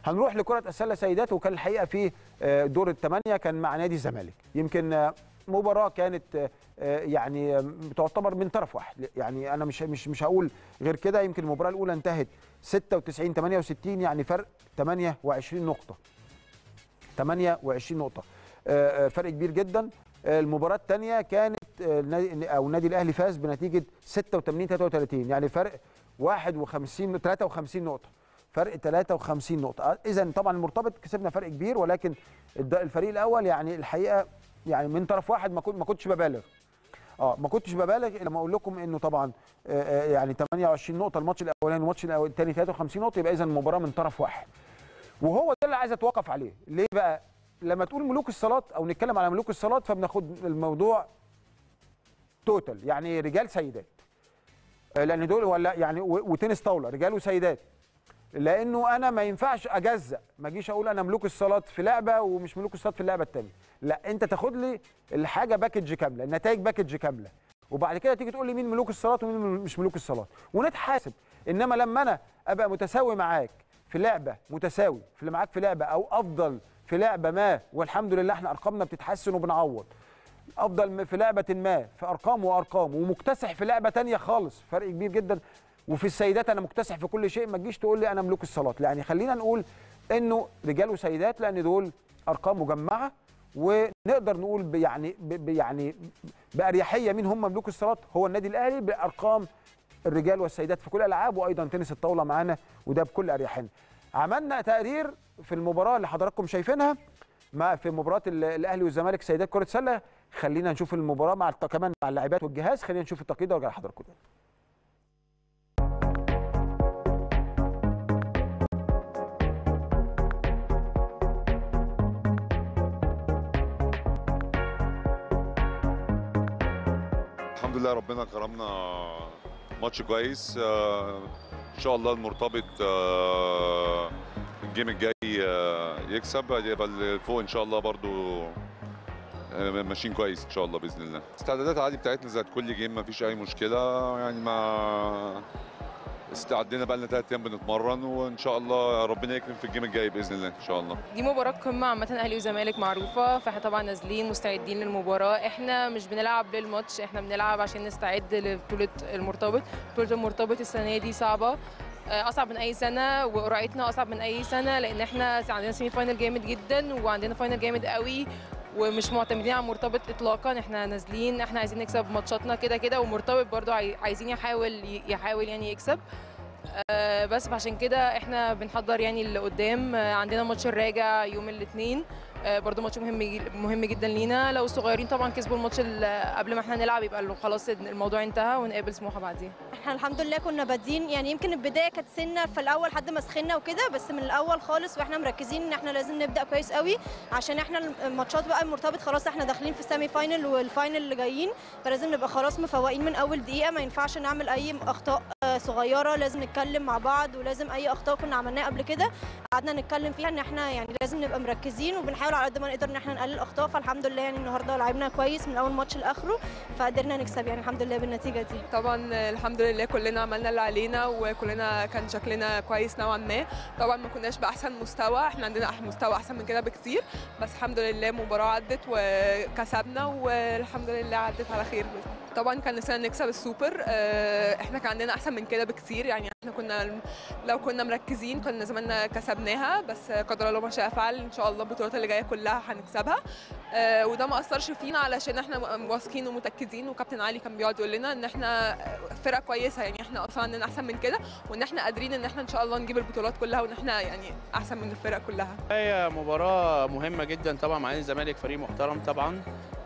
هنروح لكره السله سيدات وكان الحقيقه في آه، دور الثمانيه كان مع نادي الزمالك يمكن آه، مباراه كانت آه، يعني آه، تعتبر من طرف واحد يعني انا مش مش مش هقول غير كده يمكن المباراه الاولى انتهت 96 68 يعني فرق 28 نقطه 28 نقطه آه، آه، فرق كبير جدا آه، المباراه الثانيه كانت آه، النادي- او النادي الاهلي فاز بنتيجه 86 33 يعني فرق 51 53 نقطه فرق 53 نقطه اذا طبعا المرتبط كسبنا فرق كبير ولكن الد- الفريق الاول يعني الحقيقه يعني من طرف واحد ما كنت ما كنتش ببالغ اه ما كنتش ببالغ لما اقول لكم انه طبعا آه، آه، يعني 28 نقطه الماتش الاولاني والماتش الأول- الثاني 53 نقطه يبقى اذا المباراه من طرف واحد وهو ده اللي عايز اتوقف عليه ليه بقى لما تقول ملوك الصالات او نتكلم على ملوك الصالات فبناخد الموضوع توتال يعني رجال سيدات آه، لان دول ولا يعني و- وتنس طاوله رجال وسيدات لانه انا ما ينفعش اجزأ ما اجيش اقول انا ملوك الصالات في لعبه ومش ملوك الصالات في اللعبه الثانيه لا انت تاخد لي الحاجه باكج كامله النتائج باكج كامله وبعد كده تيجي تقول لي مين ملوك الصالات ومين مش ملوك الصالات ونتحاسب انما لما انا ابقى متساوي معاك في لعبه متساوي في اللي معاك في لعبه او افضل في لعبه ما والحمد لله احنا ارقامنا بتتحسن وبنعوض افضل م- في لعبه ما في ارقام وارقام ومكتسح في لعبه تانية خالص فرق كبير جدا وفي السيدات انا مكتسح في كل شيء ما تجيش تقول لي انا ملوك الصالات يعني خلينا نقول انه رجال وسيدات لان دول ارقام مجمعه ونقدر نقول ب- يعني ب- ب- يعني باريحيه مين هم ملوك الصالات هو النادي الاهلي بارقام الرجال والسيدات في كل الالعاب وايضا تنس الطاوله معانا وده بكل اريحيه عملنا تقرير في المباراه اللي حضراتكم شايفينها مع في مباراه ال- الاهلي والزمالك سيدات كره سله خلينا نشوف المباراه مع الت- كمان مع اللاعبات والجهاز خلينا نشوف التقييد وارجع لحضراتكم تاني الحمد لله ربنا كرمنا ماتش كويس آه، ان شاء الله المرتبط آه، الجيم الجاي آه، يكسب يبقى اللي فوق ان شاء الله برضو آه، ماشيين كويس ان شاء الله باذن الله استعدادات عادي بتاعتنا زي كل جيم ما فيش اي مشكله يعني ما استعدينا بقى لنا ثلاث ايام بنتمرن وان شاء الله ربنا يكرم في الجيم الجاي باذن الله ان شاء الله دي مباراة قمة عامة أهلي وزمالك معروفة فاحنا طبعا نازلين مستعدين للمباراة احنا مش بنلعب للماتش احنا بنلعب عشان نستعد لبطولة المرتبط بطولة المرتبط السنة دي صعبة آه، أصعب من أي سنة وقرعتنا أصعب من أي سنة لأن احنا عندنا سيمي فاينل جامد جدا وعندنا فاينل جامد قوي ومش معتمدين على مرتبط اطلاقا احنا نازلين احنا عايزين نكسب ماتشاتنا كده كده ومرتبط برضو عاي- عايزين يحاول يحاول يعني يكسب آه، بس فعشان كده احنا بنحضر يعني اللي قدام آه، عندنا ماتش الراجع يوم الاثنين برضو ماتش مهم جي- مهم جدا لينا لو الصغيرين طبعا كسبوا الماتش ال- قبل ما احنا نلعب يبقى خلاص الموضوع انتهى ونقابل سموحه بعديها احنا الحمد لله كنا بادين يعني يمكن البدايه كانت سنه في الاول حد ما سخنا وكده بس من الاول خالص واحنا مركزين ان احنا لازم نبدا كويس قوي عشان احنا الماتشات بقى المرتبط خلاص احنا داخلين في السيمي فاينل والفاينل اللي جايين فلازم نبقى خلاص مفوقين من اول دقيقه ما ينفعش نعمل اي اخطاء آه، صغيره لازم نتكلم مع بعض ولازم اي اخطاء كنا عملناها قبل كده قعدنا نتكلم فيها ان احنا يعني لازم نبقى مركزين وبنحاول على قد ما نقدر ان احنا نقلل الاخطاء فالحمد لله يعني النهارده لعبنا كويس من اول ماتش لاخره فقدرنا نكسب يعني الحمد لله بالنتيجه دي طبعا الحمد لله كلنا عملنا اللي علينا وكلنا كان شكلنا كويس نوعا ما طبعا ما كناش باحسن مستوى احنا عندنا أح- مستوى احسن من كده بكتير بس الحمد لله مباراه عدت وكسبنا والحمد لله عدت على خير بإذن الله. طبعا كان نفسنا نكسب السوبر آه، احنا كان عندنا احسن من كده بكتير يعني احنا كنا لو كنا مركزين كنا زماننا كسبناها بس قدر الله ما شاء فعل ان شاء الله البطولات اللي جايه كلها هنكسبها آه، وده ما اثرش فينا علشان احنا واثقين ومتاكدين وكابتن علي كان بيقعد يقول لنا ان احنا فرقه كويسه يعني احنا اصلا عندنا احسن من كده وان احنا قادرين ان احنا ان شاء الله نجيب البطولات كلها وان احنا يعني احسن من الفرق كلها هي مباراة مهمة جدا طبعا مع نادي الزمالك فريق محترم طبعا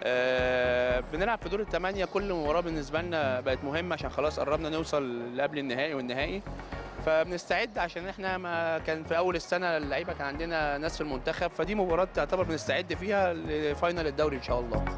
آه بنلعب في دور الثمانية كل مباراة بالنسبة لنا بقت مهمة عشان خلاص قربنا نوصل لقبل النهائي والنهائي فبنستعد عشان احنا ما كان في اول السنة اللعيبة كان عندنا ناس في المنتخب فدي مباراة تعتبر بنستعد فيها لفاينل الدوري ان شاء الله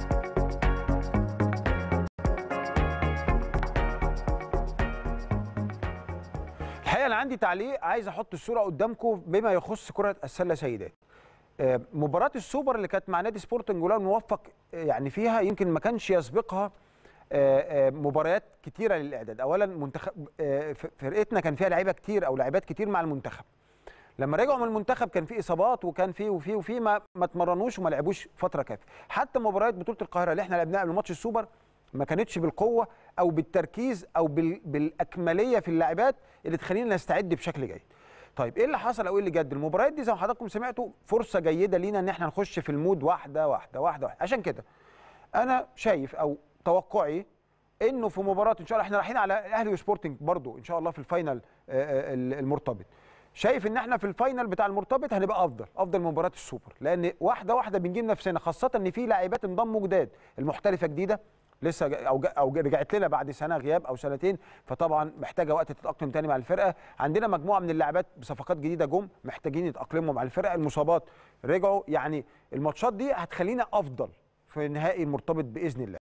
الحقيقه انا عندي تعليق عايز احط الصوره قدامكم بما يخص كره السله سيدات آه، مباراه السوبر اللي كانت مع نادي سبورتنج ولو موفق آه، يعني فيها يمكن ما كانش يسبقها آه، آه، مباريات كتيره للاعداد اولا منتخب آه، ف- فرقتنا كان فيها لعيبه كتير او لاعبات كتير مع المنتخب لما رجعوا من المنتخب كان في اصابات وكان في وفي وفي ما ما اتمرنوش وما لعبوش فتره كافيه حتى مباريات بطوله القاهره اللي احنا لعبناها قبل ماتش السوبر ما كانتش بالقوه او بالتركيز او بال... بالاكمليه في اللاعبات اللي تخلينا نستعد بشكل جيد طيب ايه اللي حصل او ايه اللي جد المباريات دي زي ما حضراتكم سمعتوا فرصه جيده لينا ان احنا نخش في المود واحده واحده واحده واحده عشان كده انا شايف او توقعي انه في مباراه ان شاء الله احنا رايحين على الاهلي وسبورتنج برضو ان شاء الله في الفاينل آه، آه، المرتبط شايف ان احنا في الفاينل بتاع المرتبط هنبقى افضل افضل من مباراه السوبر لان واحده واحده بنجيب نفسنا خاصه ان في لاعبات انضموا جداد المحترفه جديده لسه ج- او ج- او ج- رجعت لنا بعد سنه غياب او سنتين فطبعا محتاجه وقت تتاقلم تاني مع الفرقه عندنا مجموعه من اللاعبات بصفقات جديده جم محتاجين يتاقلموا مع الفرقه المصابات رجعوا يعني الماتشات دي هتخلينا افضل في نهائي المرتبط باذن الله